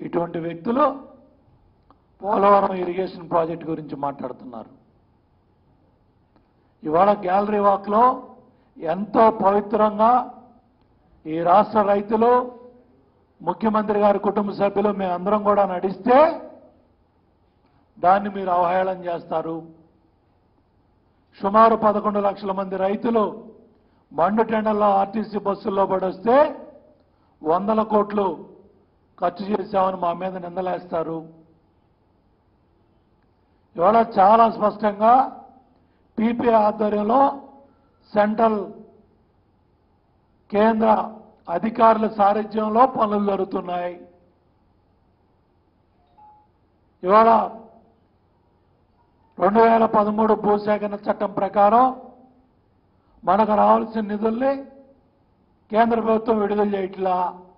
ఇటువంటి వ్యక్తులు Polavaram irrigation project గురించి మాట్లాడుతున్నారు ఇవాళ గ్యాలరీ వాక్లో ఎంతో పవిత్రంగా ఈ రాష్ట్ర రైతులు ముఖ్యమంత్రి గారి కుటుంబ సభ్యులు మేమందరం కూడా నడిస్తే దాన్ని మీరు అవహేళన చేస్తారు సుమారు పదకొండు లక్షల మంది రైతులు మండు టెండల్లో ఆర్టీసీ బస్సుల్లో పడొస్తే వందల కోట్లు ఖర్చు చేశామని మా మీద నిందలేస్తారు ఇవాళ చాలా స్పష్టంగా పీపీ ఆధ్వర్యంలో సెంట్రల్ కేంద్ర అధికారుల సారథ్యంలో పనులు జరుగుతున్నాయి ఇవాళ రెండు వేల పదమూడు భూసేకరణ చట్టం ప్రకారం మనకు రావాల్సిన నిధుల్ని కేంద్ర ప్రభుత్వం విడుదల చేయట్లా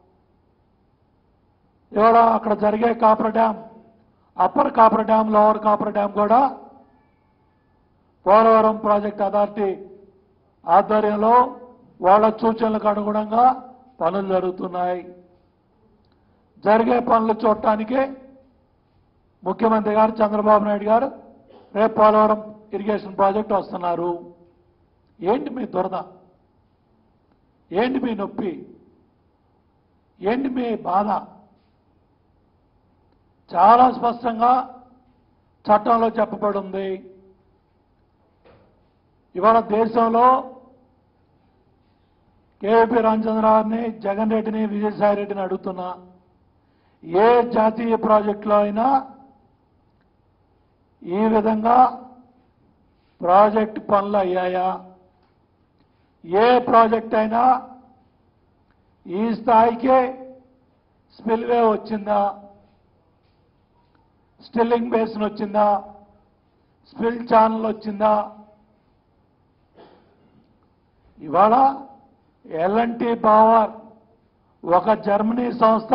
ఇవాళ అక్కడ జరిగే coffer dam upper coffer dam lower coffer dam కూడా పోలవరం ప్రాజెక్ట్ అథారిటీ ఆధ్వర్యంలో వాళ్ళ సూచనలకు అనుగుణంగా పనులు జరుగుతున్నాయి జరిగే పనులు చూడటానికి ముఖ్యమంత్రి గారు చంద్రబాబు నాయుడు గారు రేపు పోలవరం ఇరిగేషన్ ప్రాజెక్ట్ వస్తున్నారు ఏంటి మీ దురద ఏంటి మీ నొప్పి ఏంటి మీ బాధ చాలా స్పష్టంగా చట్టంలో చెప్పబడి ఉంది ఇవాళ దేశంలో కేవీపీ రామచంద్రరావుని జగన్ రెడ్డిని విజయసాయి రెడ్డిని అడుగుతున్నా ఏ జాతీయ ప్రాజెక్టులో అయినా ఈ విధంగా ప్రాజెక్ట్ పనులు అయ్యాయా ఏ ప్రాజెక్ట్ అయినా ఈ స్థాయికే స్పిల్వే వచ్చిందా స్టిల్లింగ్ బేసిన్ వచ్చిందా స్పిల్ ఛానల్ వచ్చిందా ఇవాళ ఎల్ఎన్టీ పవర్ ఒక జర్మనీ సంస్థ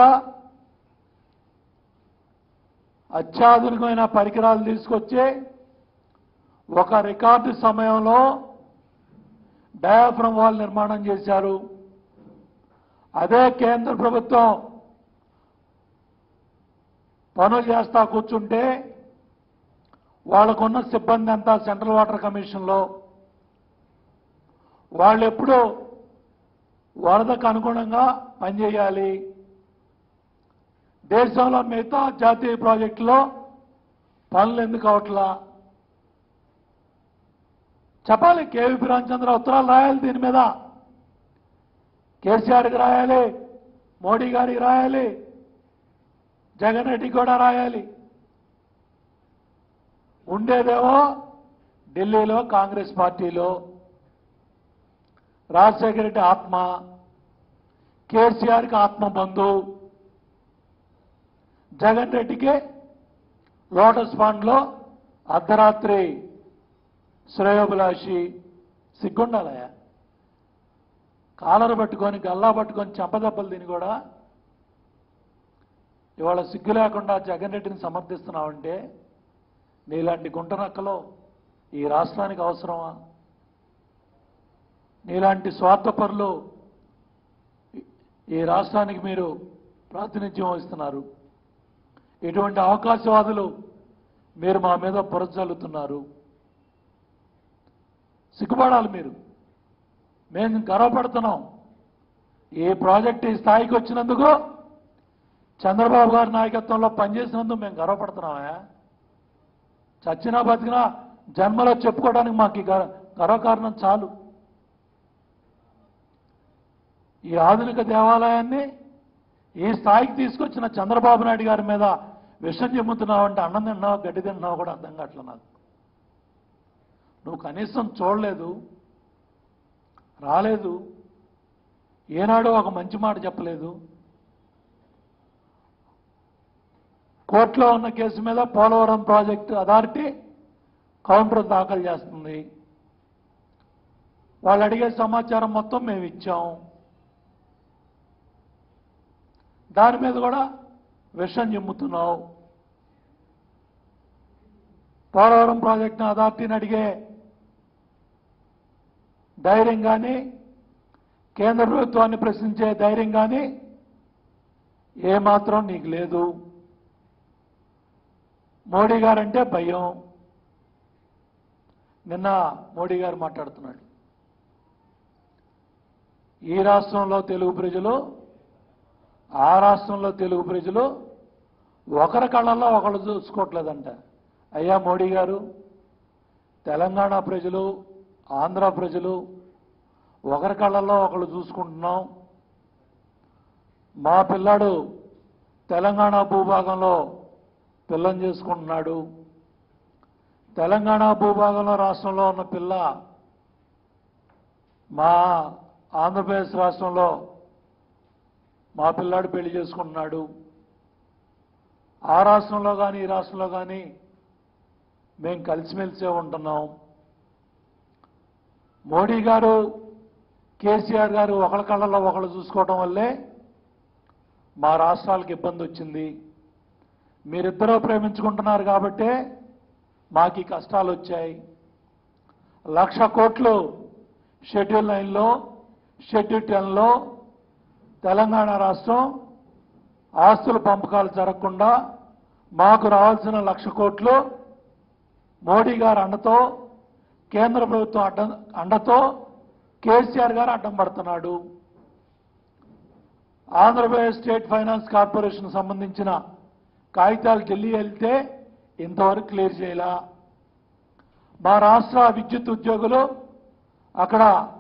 అత్యాధునికమైన పరికరాలు తీసుకొచ్చి ఒక రికార్డు సమయంలో డయాఫ్రమ్ వాల్ నిర్మాణం చేశారు అదే కేంద్ర ప్రభుత్వం పనులు చేస్తా కూర్చుంటే వాళ్ళకున్న సిబ్బంది అంతా సెంట్రల్ వాటర్ కమిషన్లో వాళ్ళు ఎప్పుడు వరదకు అనుగుణంగా పనిచేయాలి దేశంలో మిగతా జాతీయ ప్రాజెక్టులో పనులు ఎందుకు అవట్లా చెప్పాలి కేవీపీ రామచంద్ర ఉత్తరాలు రాయాలి దీని మీద కేసీఆర్కి రాయాలి మోడీ గారికి రాయాలి జగన్ రెడ్డికి కూడా రాయాలి ఉండేదేమో ఢిల్లీలో కాంగ్రెస్ పార్టీలో రాజశేఖర రెడ్డి ఆత్మ కేసీఆర్కి ఆత్మ బంధు జగన్ రెడ్డికి లోటస్ ఫండ్లో అర్ధరాత్రి శ్రేయోభిలాషి సిగ్గుండాలయా కాలరు పట్టుకొని గల్లా పట్టుకొని చెంపదెబ్బలు తిని కూడా ఇవాళ సిగ్గు లేకుండా జగన్ రెడ్డిని సమర్థిస్తున్నావంటే నీలాంటి గుంటనక్కలో ఈ రాష్ట్రానికి అవసరమా నీలాంటి స్వార్థపరులు ఈ- ఈ రాష్ట్రానికి మీరు ప్రాతినిధ్యం వహిస్తున్నారు ఇటువంటి అవకాశవాదులు మీరు మా మీద పొరచల్లుతున్నారు సిగ్గుపడాలి మీరు మేము గర్వపడుతున్నాం ఈ ప్రాజెక్ట్ ఈ స్థాయికి వచ్చినందుకు చంద్రబాబు గారి నాయకత్వంలో పనిచేసినందుకు మేము గర్వపడుతున్నామా చచ్చినా బతికినా జన్మలో చెప్పుకోవడానికి మాకు ఈ గర్వ గర్వకారణం చాలు ఈ ఆధునిక దేవాలయాన్ని ఈ స్థాయికి తీసుకొచ్చిన చంద్రబాబు నాయుడు గారి మీద విషం చెమ్ముతున్నావు అంటే అన్నం తిన్నావు గడ్డి తిన్నావు కూడా అర్థం కావట్లే నాకు నువ్వు కనీసం చూడలేదు రాలేదు ఏనాడో ఒక మంచి మాట చెప్పలేదు కోర్టులో ఉన్న కేసు మీద పోలవరం ప్రాజెక్టు అథారిటీ కౌంటర్ దాఖలు చేస్తుంది వాళ్ళు అడిగే సమాచారం మొత్తం మేము ఇచ్చాం దాని మీద కూడా విషం చెమ్ముతున్నావు పోలవరం ప్రాజెక్టును అథారిటీని అడిగే ధైర్యం కానీ కేంద్ర ప్రభుత్వాన్ని ప్రశ్నించే ధైర్యం కానీ ఏమాత్రం నీకు లేదు మోడీ గారంటే భయం నిన్న మోడీ గారు మాట్లాడుతున్నాడు ఈ రాష్ట్రంలో తెలుగు ప్రజలు ఆ రాష్ట్రంలో తెలుగు ప్రజలు ఒకరి కళ్ళల్లో ఒకళ్ళు చూసుకోవట్లేదంట అయ్యా మోడీ గారు తెలంగాణ ప్రజలు ఆంధ్ర ప్రజలు ఒకరి కళ్ళల్లో ఒకళ్ళు చూసుకుంటున్నాం మా పిల్లాడు తెలంగాణ భూభాగంలో పిల్లని చేసుకుంటున్నాడు తెలంగాణ భూభాగంలో రాష్ట్రంలో ఉన్న పిల్ల మా ఆంధ్రప్రదేశ్ రాష్ట్రంలో మా పిల్లాడు పెళ్లి చేసుకుంటున్నాడు ఆ రాష్ట్రంలో కానీ ఈ రాష్ట్రంలో కానీ మేము కలిసిమెలిసే ఉంటున్నాం మోడీ గారు కేసీఆర్ గారు ఒకళ్ళ కళ్ళలో ఒకళ్ళు చూసుకోవడం వల్లే మా రాష్ట్రాలకు ఇబ్బంది వచ్చింది మీరిద్దరూ ప్రేమించుకుంటున్నారు కాబట్టే మాకు ఈ కష్టాలు వచ్చాయి లక్ష కోట్లు షెడ్యూల్ నైన్లో షెడ్యూల్ టెన్లో తెలంగాణ రాష్ట్రం ఆస్తుల పంపకాలు జరగకుండా మాకు రావాల్సిన లక్ష కోట్లు మోడీ గారు అండతో కేంద్ర ప్రభుత్వం అడ్డ అండతో కేసీఆర్ గారు అడ్డం పడుతున్నాడు ఆంధ్రప్రదేశ్ స్టేట్ ఫైనాన్స్ కార్పొరేషన్ సంబంధించిన కాగితాలు ఢిల్లీ వెళ్తే ఇంతవరకు క్లియర్ చేయాల మా రాష్ట్ర విద్యుత్ ఉద్యోగులు అక్కడ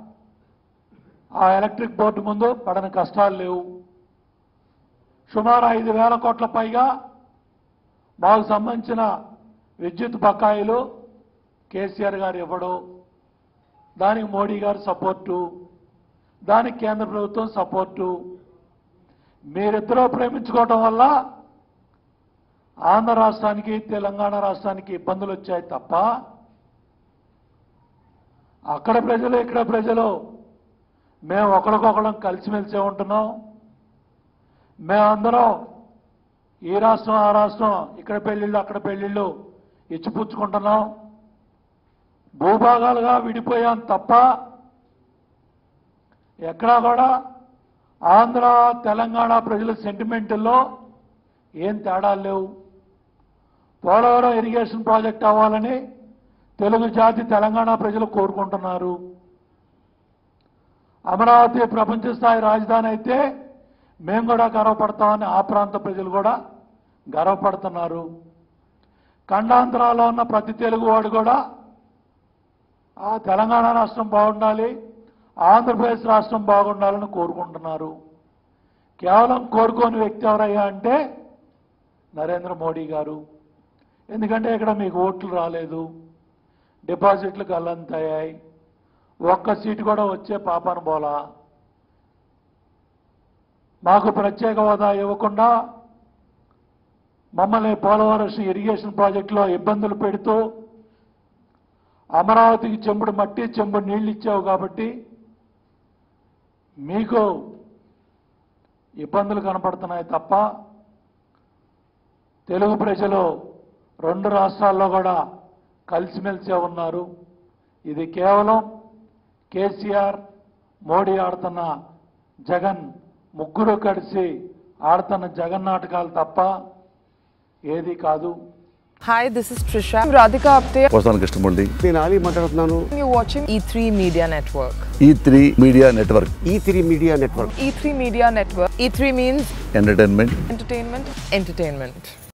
ఆ ఎలక్ట్రిక్ బోర్డు ముందు పడని కష్టాలు లేవు సుమారు ఐదు వేల కోట్ల పైగా మాకు సంబంధించిన విద్యుత్ బకాయిలు కేసీఆర్ గారు ఇవ్వడు దానికి మోడీ గారు సపోర్టు దానికి కేంద్ర ప్రభుత్వం సపోర్టు మీరిద్దరూ ప్రేమించుకోవటం వల్ల ఆంధ్ర రాష్ట్రానికి తెలంగాణ రాష్ట్రానికి ఇబ్బందులు వచ్చాయి తప్ప అక్కడ ప్రజలు ఇక్కడ ప్రజలు మేము ఒకరికొకరం కలిసిమెలిసే ఉంటున్నాం మేమందరం ఈ రాష్ట్రం ఆ రాష్ట్రం ఇక్కడ పెళ్లిళ్ళు అక్కడ పెళ్లిళ్ళు ఇచ్చిపుచ్చుకుంటున్నాం భూభాగాలుగా విడిపోయాం తప్ప ఎక్కడా కూడా ఆంధ్ర తెలంగాణ ప్రజల సెంటిమెంట్లో ఏం తేడాలు లేవు పోలవరం ఇరిగేషన్ ప్రాజెక్ట్ అవ్వాలని తెలుగు జాతి తెలంగాణ ప్రజలు కోరుకుంటున్నారు అమరావతి ప్రపంచ స్థాయి రాజధాని అయితే మేము కూడా గర్వపడతామని ఆ ప్రాంత ప్రజలు కూడా గర్వపడుతున్నారు ఖండాంతరాల్లో ఉన్న ప్రతి తెలుగువాడు కూడా ఆ తెలంగాణ రాష్ట్రం బాగుండాలి ఆంధ్రప్రదేశ్ రాష్ట్రం బాగుండాలని కోరుకుంటున్నారు కేవలం కోరుకోని వ్యక్తి ఎవరయ్యా అంటే నరేంద్ర మోడీ గారు ఎందుకంటే ఇక్కడ మీకు ఓట్లు రాలేదు డిపాజిట్లు గల్లంతయ్యాయి ఒక్క సీటు కూడా వచ్చే పాపాను బోలా మాకు ప్రత్యేక హోదా ఇవ్వకుండా మమ్మల్ని పోలవరం ఇరిగేషన్ ప్రాజెక్టులో ఇబ్బందులు పెడుతూ అమరావతికి చెంబుడు మట్టి చెంబుడు నీళ్లు ఇచ్చావు కాబట్టి మీకు ఇబ్బందులు కనపడుతున్నాయి తప్ప తెలుగు ప్రజలు రెండు రాష్ట్రాల్లో కూడా కలిసిమెలిసే ఉన్నారు ఇది కేవలం కేసీఆర్ మోడీ ఆడుతున్న జగన్ ముగ్గురు కలిసి ఆడుతున్న జగన్ నాటకాలు తప్ప ఏది కాదు Hi, this is Trisha. I'm Radhika Apte. వస్తాను కృష్ణమూర్తి నేను ఆలీ మాట్లాడుతున్నాను You're watching E3 Media Network. E three media network E three media network E3 Media Network. E3 means entertainment entertainment, entertainment.